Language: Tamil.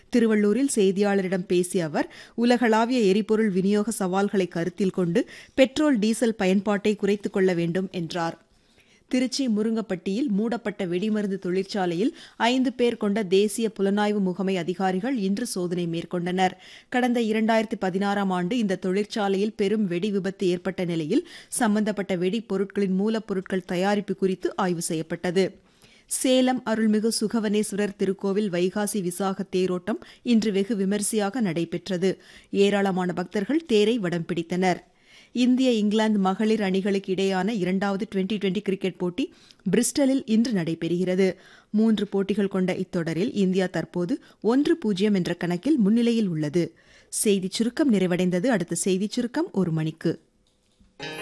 திருவள்ளூரில் செய்தியாளரிடம் பேசிய அவர் உலகளாவிய எரிபொருள் விநியோக சவால்களை கருத்தில் கொண்டு பெட்ரோல் டீசல் பயன்பாட்டை குறைத்துக் கொள்ள வேண்டும் என்றார் திருச்சி முருங்கப்பட்டியில் மூடப்பட்ட வெடிமருந்து தொழிற்சாலையில் ஐந்து பேர் கொண்ட தேசிய புலனாய்வு முகமை அதிகாரிகள் இன்று சோதனை மேற்கொண்டனர் கடந்த இரண்டாயிரத்தி பதினாறாம் ஆண்டு இந்த தொழிற்சாலையில் பெரும் வெடி விபத்து ஏற்பட்ட நிலையில் சம்பந்தப்பட்ட வெடிப்பொருட்களின் மூலப்பொருட்கள் தயாரிப்பு குறித்து ஆய்வு செய்யப்பட்டது சேலம் அருள்மிகு சுகவனேஸ்வரர் திருக்கோவில் வைகாசி விசாக தேரோட்டம் இன்று வெகு விமரிசையாக நடைபெற்றது ஏராளமான பக்தர்கள் தேரை வடம் பிடித்தனர் இந்திய இங்கிலாந்து மகளிர் அணிகளுக்கு இடையேயான இரண்டாவது டுவெண்டி டுவெண்டி கிரிக்கெட் போட்டி பிரிஸ்டலில் இன்று நடைபெறுகிறது மூன்று போட்டிகள் கொண்ட இத்தொடரில் இந்தியா தற்போது ஒன்று பூஜ்ஜியம் என்ற கணக்கில் முன்னிலையில் உள்ளது செய்திச் சுருக்கம் நிறைவடைந்தது அடுத்த செய்திச் சுருக்கம் ஒரு மணிக்கு